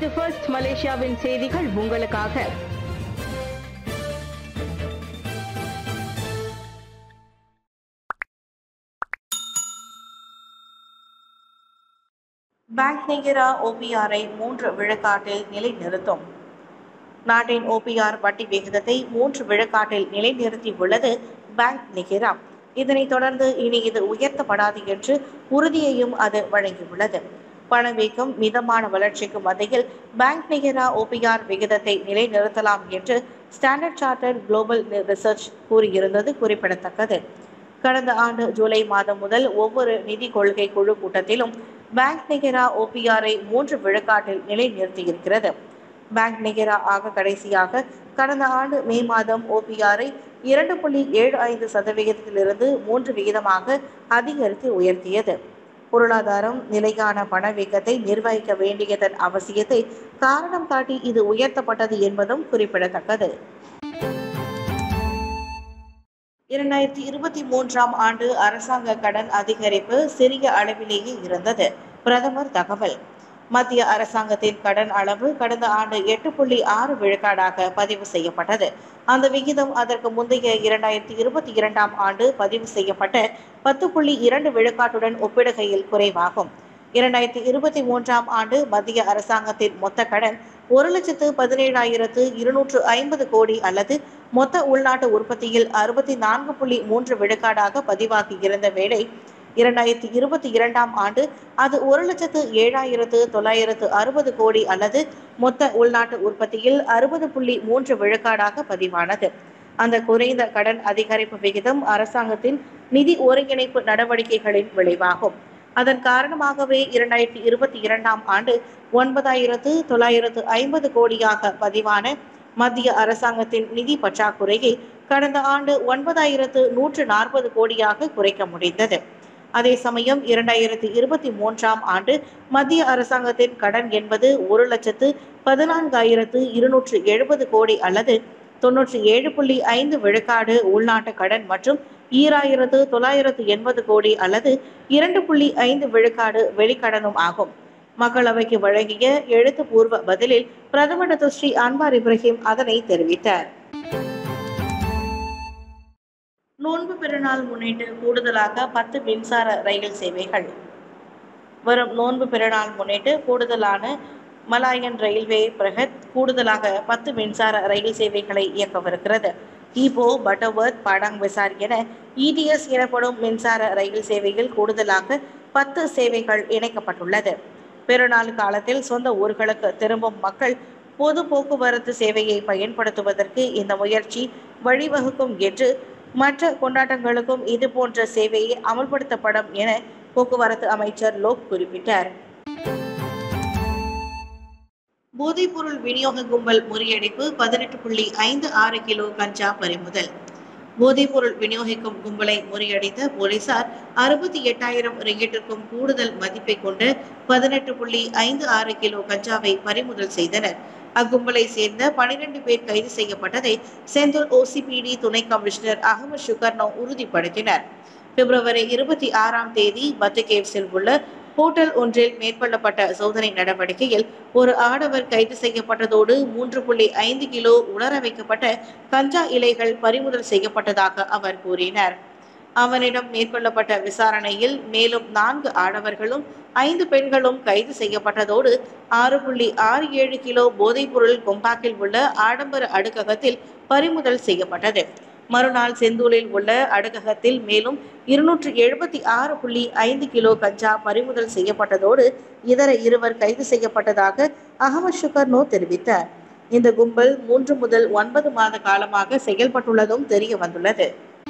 இது ஃபர்ஸ்ட் மலேசியாவின் செய்திகள் உங்களுக்காக பேங்க் நிகரா ஓபிஆரை மூன்று விழுக்காட்டில் நிலைநிறுத்தும் நாட்டின் ஓபிஆர் வட்டி விகிதத்தை மூன்று விழுக்காட்டில் நிலைநிறுத்தி உள்ளது பேங்க் நிகரா இதனைத் தொடர்ந்து இனி இது உயர்த்தப்படாது என்று உறுதியையும் அது வழங்கியுள்ளது பணவீக்கம் மிதமான வளர்ச்சிக்கு மத்தியில் பேங்க் நிகரா ஓபிஆர் விகிதத்தை நிலைநிறுத்தலாம் என்று ஸ்டாண்டர்ட் சார்ட்டர்ட் குளோபல் ரிசர்ச் கூறியிருந்தது குறிப்பிடத்தக்கது கடந்த ஆண்டு ஜூலை மாதம் முதல் ஒவ்வொரு நிதி கொள்கை குழு கூட்டத்திலும் பேங்க் நிகரா ஓபிஆரை மூன்று விழுக்காட்டில் நிலைநிறுத்தியிருக்கிறது பேங்க் நிகரா ஆக கடைசியாக கடந்த ஆண்டு மே மாதம் ஓபிஆரை இரண்டு புள்ளி ஏழு ஐந்து சதவிகிதத்திலிருந்து மூன்று விகிதமாக அதிகரித்து உயர்த்தியது பொருளாதாரம் நிலையான பணவீக்கத்தை நிர்வகிக்க வேண்டியதன் அவசியத்தை காரணம் காட்டி இது உயர்த்தப்பட்டது என்பதும் குறிப்பிடத்தக்கது இரண்டாயிரத்தி இருபத்தி மூன்றாம் ஆண்டு அரசாங்க கடன் அதிகரிப்பு சிறிய அளவிலேயே இருந்தது பிரதமர் தகவல் மத்திய அரசாங்கத்தின் கடன் அளவு கடந்த ஆண்டு எட்டு புள்ளி ஆறு விழுக்காடாக பதிவு செய்யப்பட்டது அந்த விகிதம் அதற்கு முந்தைய இரண்டாயிரத்தி இருபத்தி இரண்டாம் ஆண்டு பதிவு செய்யப்பட்ட பத்து புள்ளி இரண்டு விழுக்காட்டுடன் ஒப்பிடுகையில் குறைவாகும் இரண்டாயிரத்தி இருபத்தி மூன்றாம் ஆண்டு மத்திய அரசாங்கத்தின் மொத்த கடன் ஒரு லட்சத்து பதினேழாயிரத்து இருநூற்று ஐம்பது கோடி அல்லது மொத்த உள்நாட்டு உற்பத்தியில் அறுபத்தி நான்கு புள்ளி மூன்று விழுக்காடாக பதிவாகி இருந்த வேளை இரண்டாயிரத்தி இருபத்தி இரண்டாம் ஆண்டு அது ஒரு லட்சத்து ஏழாயிரத்து தொள்ளாயிரத்து அறுபது கோடி அல்லது மொத்த உள்நாட்டு உற்பத்தியில் அறுபது புள்ளி மூன்று விழுக்காடாக பதிவானது அந்த குறைந்த கடன் அதிகரிப்பு விகிதம் அரசாங்கத்தின் நிதி ஒருங்கிணைப்பு நடவடிக்கைகளின் விளைவாகும் அதன் காரணமாகவே இரண்டாயிரத்தி இருபத்தி இரண்டாம் ஆண்டு ஒன்பதாயிரத்து தொள்ளாயிரத்து ஐம்பது கோடியாக பதிவான மத்திய அரசாங்கத்தின் நிதி பற்றாக்குறையை கடந்த ஆண்டு ஒன்பதாயிரத்து நூற்று நாற்பது கோடியாக குறைக்க முடிந்தது அதே சமயம் இரண்டாயிரத்தி இருபத்தி மூன்றாம் ஆண்டு மத்திய அரசாங்கத்தின் கடன் என்பது ஒரு லட்சத்து பதினான்காயிரத்து இருநூற்று எழுபது கோடி அல்லது தொன்னூற்றி ஏழு புள்ளி ஐந்து விழுக்காடு உள்நாட்டு கடன் மற்றும் ஈராயிரத்து தொள்ளாயிரத்து எண்பது கோடி அல்லது இரண்டு புள்ளி ஐந்து விழுக்காடு வெளிக்கடனும் ஆகும் மக்களவைக்கு வழங்கிய எழுத்துப்பூர்வ பதிலில் பிரதமர் டாக்டர் ஸ்ரீ அன்வார் இப்ராஹிம் அதனை தெரிவித்தார் நோன்பு பெருநாள் முன்னிட்டு கூடுதலாக பத்து மின்சார ரயில் சேவைகள் வரும் நோன்பு பெருநாள் முன்னிட்டு கூடுதலான மலாயன் ரயில்வே பிரகத் கூடுதலாக பத்து மின்சார ரயில் சேவைகளை இயக்கவிருக்கிறது ஈபோ பட்டர்வர்த் பாடாங் பெசார் என இடிஎஸ் எனப்படும் மின்சார ரயில் சேவையில் கூடுதலாக பத்து சேவைகள் இணைக்கப்பட்டுள்ளது பெருநாள் காலத்தில் சொந்த ஊர்களுக்கு திரும்பும் மக்கள் பொது போக்குவரத்து சேவையை பயன்படுத்துவதற்கு இந்த முயற்சி வழிவகுக்கும் என்று மற்ற கொண்டாட்டங்களுக்கும் இது போன்ற சேவையை அமல்படுத்தப்படும் என போக்குவரத்து அமைச்சர் லோக் குறிப்பிட்டார் போதைப்பொருள் விநியோக கும்பல் முறியடிப்பு பதினெட்டு புள்ளி ஐந்து ஆறு கிலோ கஞ்சா பறிமுதல் போதைப்பொருள் விநியோகிக்கும் கும்பலை முறியடித்த போலீசார் அறுபத்தி எட்டாயிரம் ரிங்கிட்டிற்கும் கூடுதல் மதிப்பை கொண்ட பதினெட்டு புள்ளி ஐந்து ஆறு கிலோ கஞ்சாவை பறிமுதல் செய்தனர் அக்கும்பலை சேர்ந்த பனிரெண்டு பேர் கைது செய்யப்பட்டதை செந்தூர் ஓசிபிடி துணை கமிஷனர் அகமது சுகர்னோ உறுதிப்படுத்தினர் பிப்ரவரி இருபத்தி ஆறாம் தேதி பத்துகேவ்ஸில் உள்ள ஹோட்டல் ஒன்றில் மேற்கொள்ளப்பட்ட சோதனை நடவடிக்கையில் ஒரு ஆடவர் கைது செய்யப்பட்டதோடு மூன்று புள்ளி ஐந்து கிலோ உலர வைக்கப்பட்ட கஞ்சா இலைகள் பறிமுதல் செய்யப்பட்டதாக அவர் கூறினார் அவனிடம் மேற்கொள்ளப்பட்ட விசாரணையில் மேலும் நான்கு ஆடவர்களும் ஐந்து பெண்களும் கைது செய்யப்பட்டதோடு ஆறு புள்ளி ஆறு ஏழு கிலோ போதைப்பொருள் கொம்பாக்கில் உள்ள ஆடம்பர அடுக்ககத்தில் பறிமுதல் செய்யப்பட்டது மறுநாள் செந்தூரில் உள்ள அடுக்ககத்தில் மேலும் இருநூற்று எழுபத்தி ஆறு புள்ளி ஐந்து கிலோ கஞ்சா பறிமுதல் செய்யப்பட்டதோடு இதர இருவர் கைது செய்யப்பட்டதாக அகமது சுகர்னோ தெரிவித்தார் இந்த கும்பல் மூன்று முதல் ஒன்பது மாத காலமாக செயல்பட்டுள்ளதும் தெரிய வந்துள்ளது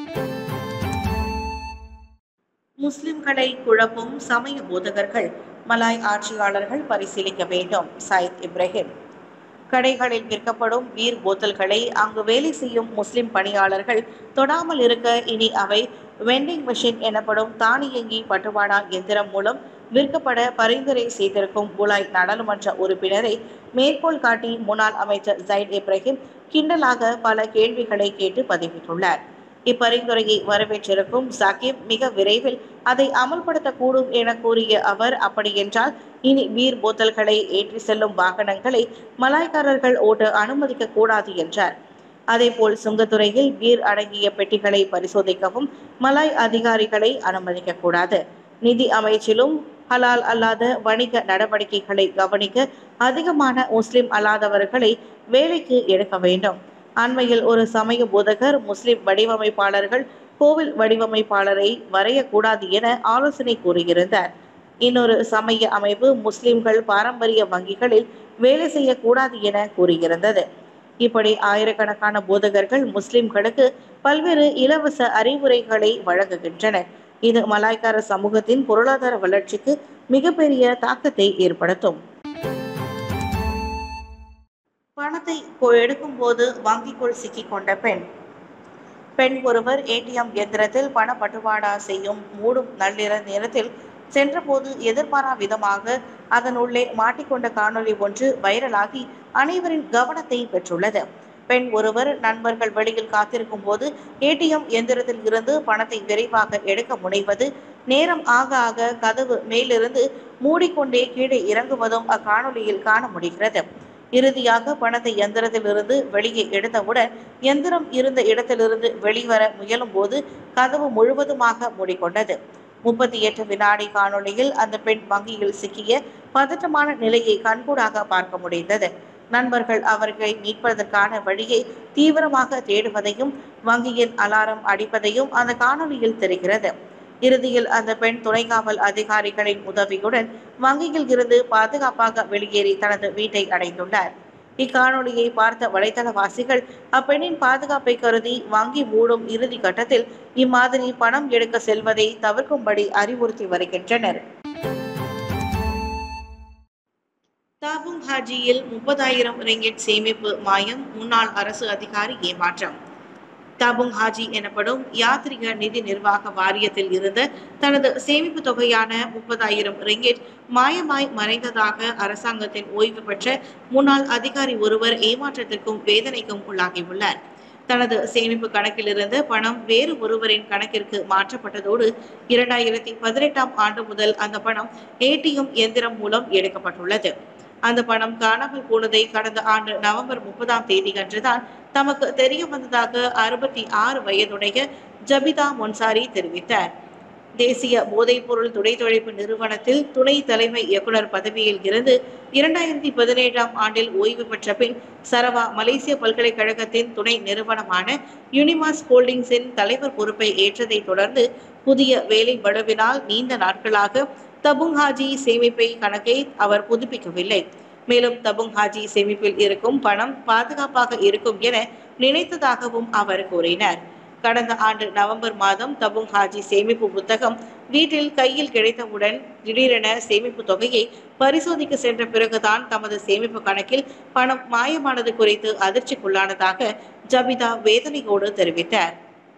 முஸ்லிம்களை குழப்பும் சமய போதகர்கள் மலாய் ஆட்சியாளர்கள் பரிசீலிக்க வேண்டும் சயித் இப்ராஹிம் கடைகளில் விற்கப்படும் பீர் போத்தல்களை அங்கு வேலை செய்யும் முஸ்லிம் பணியாளர்கள் தொடாமல் இருக்க இனி அவை வெண்டிங் மெஷின் எனப்படும் தானியங்கி பட்டுவாடா எந்திரம் மூலம் விற்கப்பட பரிந்துரை செய்திருக்கும் புலாய் நாடாளுமன்ற உறுப்பினரை மேற்கோள் காட்டி முன்னாள் அமைச்சர் ஜைட் இப்ராஹிம் கிண்டலாக பல கேள்விகளை கேட்டு பதிவிட்டுள்ளார் இப்பரிந்துரையை வரவேற்றிருக்கும் சாக்கிப் மிக விரைவில் அதை அமல்படுத்தக்கூடும் என கூறிய அவர் அப்படியென்றால் இனி பீர் போத்தல்களை ஏற்றி செல்லும் வாகனங்களை மலாய்க்காரர்கள் ஓட்ட அனுமதிக்க கூடாது என்றார் அதேபோல் சுங்கத்துறையில் பீர் அடங்கிய பெட்டிகளை பரிசோதிக்கவும் மலாய் அதிகாரிகளை அனுமதிக்க கூடாது நிதி அமைச்சிலும் ஹலால் அல்லாத வணிக நடவடிக்கைகளை கவனிக்க அதிகமான முஸ்லிம் அல்லாதவர்களை வேலைக்கு எடுக்க வேண்டும் அண்மையில் ஒரு சமய போதகர் முஸ்லிம் வடிவமைப்பாளர்கள் கோவில் வடிவமைப்பாளரை வரையக்கூடாது என ஆலோசனை கூறியிருந்தார் இன்னொரு சமய அமைப்பு முஸ்லிம்கள் பாரம்பரிய வங்கிகளில் வேலை செய்யக்கூடாது என கூறியிருந்தது இப்படி ஆயிரக்கணக்கான போதகர்கள் முஸ்லிம்களுக்கு பல்வேறு இலவச அறிவுரைகளை வழங்குகின்றனர் இது மலாய்க்கார சமூகத்தின் பொருளாதார வளர்ச்சிக்கு மிகப்பெரிய தாக்கத்தை ஏற்படுத்தும் பணத்தை எடுக்கும் போது வங்கிக்குள் சிக்கிக் கொண்ட பெண் பெண் ஒருவர் ஏடிஎம் எந்திரத்தில் பண பட்டுவாடா செய்யும் மூடும் நள்ளிர நேரத்தில் சென்றபோது எதிர்பாரா விதமாக அதனுள்ளே மாட்டிக்கொண்ட காணொளி ஒன்று வைரலாகி அனைவரின் கவனத்தை பெற்றுள்ளது பெண் ஒருவர் நண்பர்கள் வெளியில் காத்திருக்கும் போது ஏடிஎம் எந்திரத்தில் இருந்து பணத்தை விரைவாக எடுக்க முனைவது நேரம் ஆக ஆக கதவு மேலிருந்து மூடிக்கொண்டே கீழே இறங்குவதும் அக்காணொளியில் காண முடிகிறது இறுதியாக பணத்தை எந்திரத்திலிருந்து வெளியே எடுத்தவுடன் எந்திரம் இருந்த இடத்திலிருந்து வெளிவர முயலும் போது கதவு முழுவதுமாக மூடிக்கொண்டது முப்பத்தி எட்டு வினாடி காணொளியில் அந்த பெண் வங்கியில் சிக்கிய பதற்றமான நிலையை கண்கூடாக பார்க்க முடிந்தது நண்பர்கள் அவர்களை மீட்பதற்கான வழியை தீவிரமாக தேடுவதையும் வங்கியின் அலாரம் அடிப்பதையும் அந்த காணொளியில் தெரிகிறது இறுதியில் அந்த பெண் துணைக்காவல் அதிகாரிகளின் உதவியுடன் வங்கியில் இருந்து பாதுகாப்பாக வெளியேறி தனது வீட்டை அடைந்துள்ளார் இக்காணொளியை பார்த்த வலைதளவாசிகள் அப்பெண்ணின் பாதுகாப்பை கருதி வங்கி மூடும் இறுதி கட்டத்தில் இம்மாதிரி பணம் எடுக்க செல்வதை தவிர்க்கும்படி அறிவுறுத்தி வருகின்றனர் தாபுங் ஹாஜியில் முப்பதாயிரம் ரிங்கிட் சேமிப்பு மாயம் முன்னாள் அரசு அதிகாரி ஏமாற்றம் தாபுங் ஹாஜி எனப்படும் யாத்ரிக நிதி நிர்வாக வாரியத்தில் இருந்த தனது சேமிப்பு தொகையான முப்பதாயிரம் ரிங்கிட் மாயமாய் மறைந்ததாக அரசாங்கத்தின் ஓய்வு பெற்ற முன்னாள் அதிகாரி ஒருவர் ஏமாற்றத்திற்கும் வேதனைக்கும் உள்ளாகியுள்ளார் தனது சேமிப்பு கணக்கில் இருந்த பணம் வேறு ஒருவரின் கணக்கிற்கு மாற்றப்பட்டதோடு இரண்டாயிரத்தி பதினெட்டாம் ஆண்டு முதல் அந்த பணம் ஏடிஎம் எந்திரம் மூலம் எடுக்கப்பட்டுள்ளது அந்த பணம் காணாமல் போனதை கடந்த ஆண்டு நவம்பர் முப்பதாம் தேதி அன்றுதான் தமக்கு தெரிய வந்ததாக அறுபத்தி ஆறு வயதுடைய ஜபிதா மொன்சாரி தெரிவித்தார் தேசிய போதைப்பொருள் துணைத்தொழிப்பு நிறுவனத்தில் துணை தலைமை இயக்குனர் பதவியில் இருந்து இரண்டாயிரத்தி பதினேழாம் ஆண்டில் ஓய்வு பெற்ற பின் சரவா மலேசிய பல்கலைக்கழகத்தின் துணை நிறுவனமான யூனிமாஸ் ஹோல்டிங்ஸின் தலைவர் பொறுப்பை ஏற்றதை தொடர்ந்து புதிய வேலை பளுவினால் நீண்ட நாட்களாக தபுங் ஹாஜி சேமிப்பை கணக்கை அவர் புதுப்பிக்கவில்லை மேலும் தபுங் ஹாஜி சேமிப்பில் இருக்கும் பணம் பாதுகாப்பாக இருக்கும் என நினைத்ததாகவும் அவர் கூறினார் கடந்த ஆண்டு நவம்பர் மாதம் தபுங் ஹாஜி சேமிப்பு புத்தகம் வீட்டில் கையில் கிடைத்தவுடன் திடீரென சேமிப்பு தொகையை பரிசோதிக்க சென்ற பிறகுதான் தமது சேமிப்பு கணக்கில் பணம் மாயமானது குறித்து அதிர்ச்சிக்குள்ளானதாக ஜபிதா வேதனையோடு தெரிவித்தார்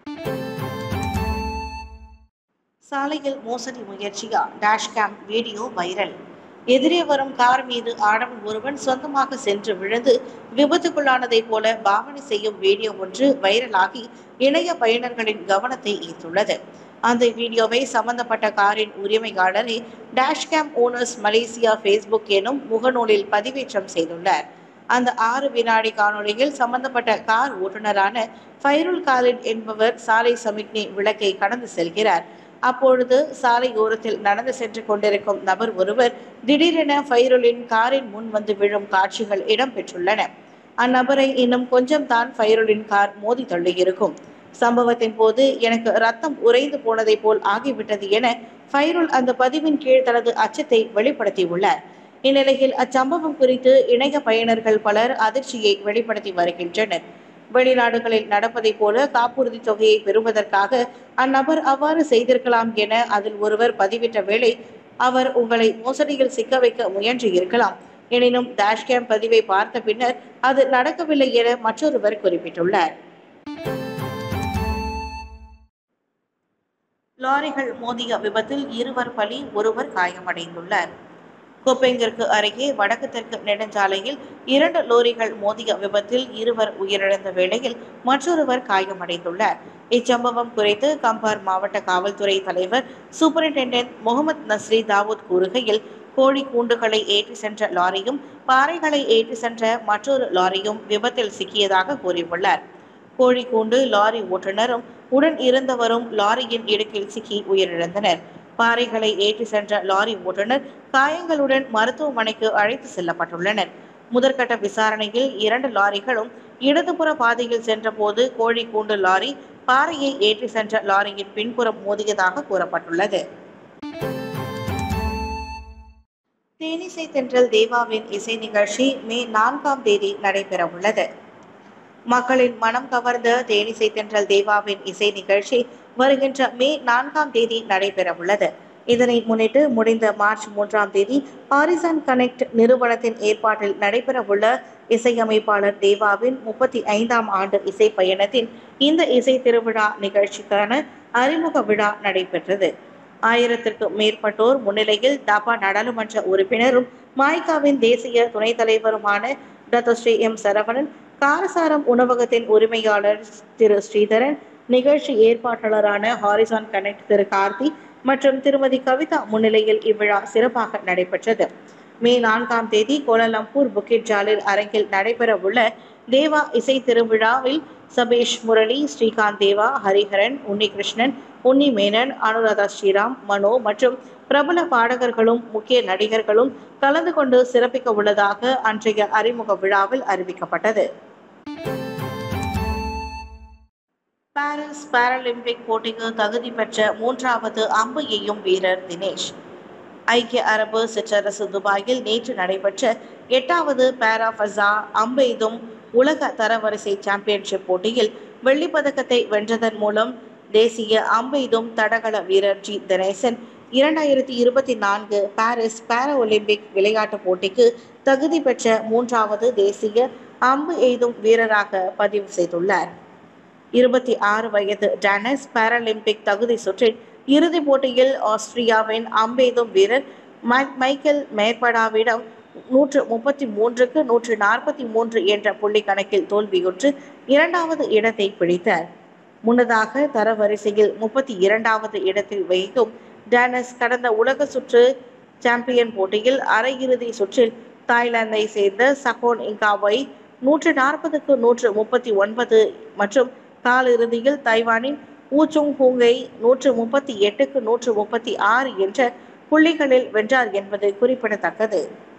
சாலையில் மோசடி முயற்சியா டேஷ்கேம் வீடியோ வைரல் எதிரே வரும் கார் மீது ஆடவன் ஒருவன் சொந்தமாக சென்று விழுந்து விபத்துக்குள்ளானதைப் போல பாவனை செய்யும் வீடியோ ஒன்று வைரலாகி இணைய பயனர்களின் கவனத்தை ஈர்த்துள்ளது அந்த வீடியோவை சம்பந்தப்பட்ட காரின் உரிமையாளரே டேஷ்கேம் ஓனர்ஸ் மலேசியா ஃபேஸ்புக் எனும் முகநூலில் பதிவேற்றம் செய்துள்ளார் அந்த ஆறு வினாடி காணொளியில் சம்பந்தப்பட்ட கார் ஓட்டுநரான ஃபைருல் காலின் என்பவர் சாலை சமிக்ஞை விளக்கை கடந்து செல்கிறார் அப்பொழுது சாலை ஓரத்தில் நடந்து சென்று கொண்டிருக்கும் நபர் ஒருவர் திடீரென ஃபைருலின் காரின் முன் வந்து விழும் காட்சிகள் இடம்பெற்றுள்ளன அந்நபரை இன்னும் கொஞ்சம் தான் ஃபைருலின் கார் மோதி தள்ளியிருக்கும் சம்பவத்தின் போது எனக்கு ரத்தம் உறைந்து போனதை போல் ஆகிவிட்டது என ஃபைருல் அந்த பதிவின் கீழ் தனது அச்சத்தை வெளிப்படுத்தியுள்ளார் இந்நிலையில் அச்சம்பவம் குறித்து இணைய பயனர்கள் பலர் அதிர்ச்சியை வெளிப்படுத்தி வருகின்றனர் வெளிநாடுகளில் நடப்பதைப் போல காப்புறுதி தொகையை பெறுவதற்காக அந்நபர் அவ்வாறு செய்திருக்கலாம் என அதில் ஒருவர் பதிவிட்ட வேளை அவர் உங்களை மோசடியில் சிக்க வைக்க முயன்று இருக்கலாம் எனினும் டேஷ்கேம் பதிவை பார்த்த பின்னர் அது நடக்கவில்லை என மற்றொருவர் குறிப்பிட்டுள்ளார் லாரிகள் மோதிய விபத்தில் இருவர் பலி ஒருவர் காயமடைந்துள்ளார் கோப்பெங்கிற்கு அருகே வடக்கு தெற்கு நெடுஞ்சாலையில் இரண்டு லோரிகள் மோதிய விபத்தில் இருவர் உயிரிழந்த வேளையில் மற்றொருவர் காயமடைந்துள்ளார் இச்சம்பவம் குறித்து கம்பார் மாவட்ட காவல்துறை தலைவர் சூப்பரிண்டென்டென்ட் முகமது நஸ்ரி தாவூத் கூறுகையில் கோழி கூண்டுகளை ஏற்றி சென்ற லாரியும் பாறைகளை ஏற்றி சென்ற மற்றொரு லாரியும் விபத்தில் சிக்கியதாக கூறியுள்ளார் கோழிக்கூண்டு லாரி ஓட்டுநரும் உடன் இருந்தவரும் லாரியின் இடுக்கில் சிக்கி உயிரிழந்தனர் பாறைகளை ஏற்றி சென்ற லாரி ஓட்டுநர் காயங்களுடன் மருத்துவமனைக்கு அழைத்து செல்லப்பட்டுள்ளனர் முதற்கட்ட விசாரணையில் இரண்டு லாரிகளும் இடதுபுற பாதையில் சென்றபோது கோழிக்கூண்டு லாரி பாறையை ஏற்றி சென்ற லாரியின் பின்புறம் மோதியதாக கூறப்பட்டுள்ளது தேனிசை தென்றல் தேவாவின் இசை நிகழ்ச்சி மே நான்காம் தேதி நடைபெறவுள்ளது மக்களின் மனம் கவர்ந்த தேனிசை தென்றல் தேவாவின் இசை நிகழ்ச்சி வருகின்ற மே நான்காம் தேதி நடைபெறவுள்ளது இதனை முன்னிட்டு முடிந்த மார்ச் மூன்றாம் தேதி ஹாரிசன் கனெக்ட் நிறுவனத்தின் ஏற்பாட்டில் நடைபெறவுள்ள இசையமைப்பாளர் தேவாவின் முப்பத்தி ஐந்தாம் ஆண்டு இசை பயணத்தின் இந்த இசை திருவிழா நிகழ்ச்சிக்கான அறிமுக விழா நடைபெற்றது ஆயிரத்திற்கும் மேற்பட்டோர் முன்னிலையில் தபா நாடாளுமன்ற உறுப்பினரும் மாய்காவின் தேசிய துணைத் தலைவருமான டாக்டர் ஸ்ரீ எம் சரவணன் காரசாரம் உணவகத்தின் உரிமையாளர் திரு ஸ்ரீதரன் நிகழ்ச்சி ஏற்பாட்டாளரான ஹாரிசான் கனெக்ட் திரு கார்த்தி மற்றும் திருமதி கவிதா முன்னிலையில் இவ்விழா சிறப்பாக நடைபெற்றது மே நான்காம் தேதி கோலாலம்பூர் புக்கிட் ஜாலில் அரங்கில் நடைபெறவுள்ள தேவா இசை திருவிழாவில் சபேஷ் முரளி ஸ்ரீகாந்த் தேவா ஹரிஹரன் உன்னிகிருஷ்ணன் உன்னி மேனன் அனுராதா ஸ்ரீராம் மனோ மற்றும் பிரபல பாடகர்களும் முக்கிய நடிகர்களும் கலந்து கொண்டு சிறப்பிக்க உள்ளதாக அன்றைய அறிமுக விழாவில் அறிவிக்கப்பட்டது பாரிஸ் பாராலிம்பிக் போட்டிக்கு தகுதி பெற்ற மூன்றாவது அம்பு எய்யும் வீரர் தினேஷ் ஐக்கிய அரபு சிற்றரசு துபாயில் நேற்று நடைபெற்ற எட்டாவது பாரா ஃபசா அம்பெய்தும் உலக தரவரிசை சாம்பியன்ஷிப் போட்டியில் வெள்ளிப் பதக்கத்தை வென்றதன் மூலம் தேசிய அம்பெய்தும் தடகள வீரர் ஜி தினேசன் இரண்டாயிரத்தி இருபத்தி நான்கு பாரிஸ் பாரா ஒலிம்பிக் விளையாட்டுப் போட்டிக்கு தகுதி பெற்ற மூன்றாவது தேசிய அம்பு எய்தும் வீரராக பதிவு செய்துள்ளார் இருபத்தி ஆறு வயது டேனஸ் பாராலிம்பிக் தகுதி சுற்றில் இறுதிப் போட்டியில் ஆஸ்திரியாவின் அம்பெய்தும் வீரர் மை- மைக்கேல் மேற்படாவிடம் நூற்று முப்பத்தி மூன்றுக்கு நூற்று நாற்பத்தி மூன்று என்ற புள்ளி கணக்கில் தோல்வியுற்று இரண்டாவது இடத்தை பிடித்தார் முன்னதாக தரவரிசையில் முப்பத்தி இரண்டாவது இடத்தில் வகிக்கும் டேனஸ் கடந்த உலக சுற்று சாம்பியன் போட்டியில் அரையிறுதி சுற்றில் தாய்லாந்தை சேர்ந்த சகோன் இங்காவை நூற்று நாற்பதுக்கு நூற்று முப்பத்தி ஒன்பது மற்றும் காலிறுதியில் தைவானின் ஊச்சுங் ஹூங்கை நூற்று முப்பத்தி எட்டுக்கு நூற்று முப்பத்தி ஆறு என்ற புள்ளிகளில் வென்றார் என்பது குறிப்பிடத்தக்கது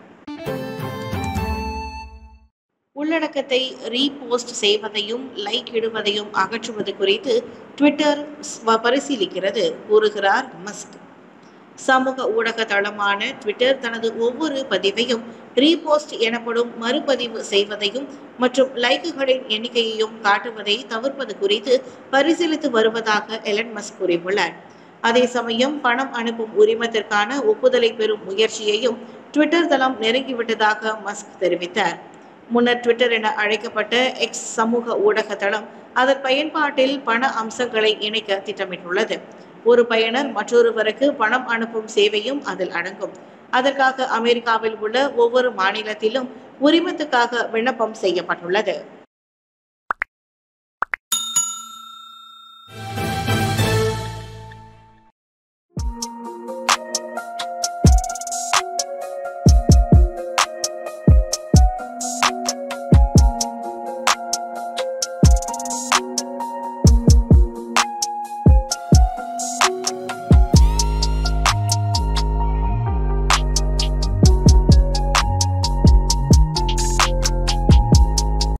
உள்ளடக்கத்தை ரீபோஸ்ட் செய்வதையும் லைக் இடுவதையும் அகற்றுவது குறித்து ட்விட்டர் ஸ்வ- பரிசீலிக்கிறது கூறுகிறார் மஸ்க் சமூக ஊடக தளமான ட்விட்டர் தனது ஒவ்வொரு பதிவையும் ரீபோஸ்ட் எனப்படும் மறுபதிவு செய்வதையும் மற்றும் லைக்குகளின் எண்ணிக்கையையும் காட்டுவதை தவிர்ப்பது குறித்து பரிசீலித்து வருவதாக எலன் மஸ்க் கூறியுள்ளார் அதே சமயம் பணம் அனுப்பும் உரிமத்திற்கான ஒப்புதலை பெறும் முயற்சியையும் ட்விட்டர் தளம் நெருங்கிவிட்டதாக மஸ்க் தெரிவித்தார் முன்னர் ட்விட்டர் என அழைக்கப்பட்ட எக்ஸ் சமூக ஊடக தளம் அதன் பயன்பாட்டில் பண அம்சங்களை இணைக்க திட்டமிட்டுள்ளது ஒரு பயனர் மற்றொருவருக்கு பணம் அனுப்பும் சேவையும் அதில் அடங்கும் அதற்காக அமெரிக்காவில் உள்ள ஒவ்வொரு மாநிலத்திலும் உரிமத்துக்காக விண்ணப்பம் செய்யப்பட்டுள்ளது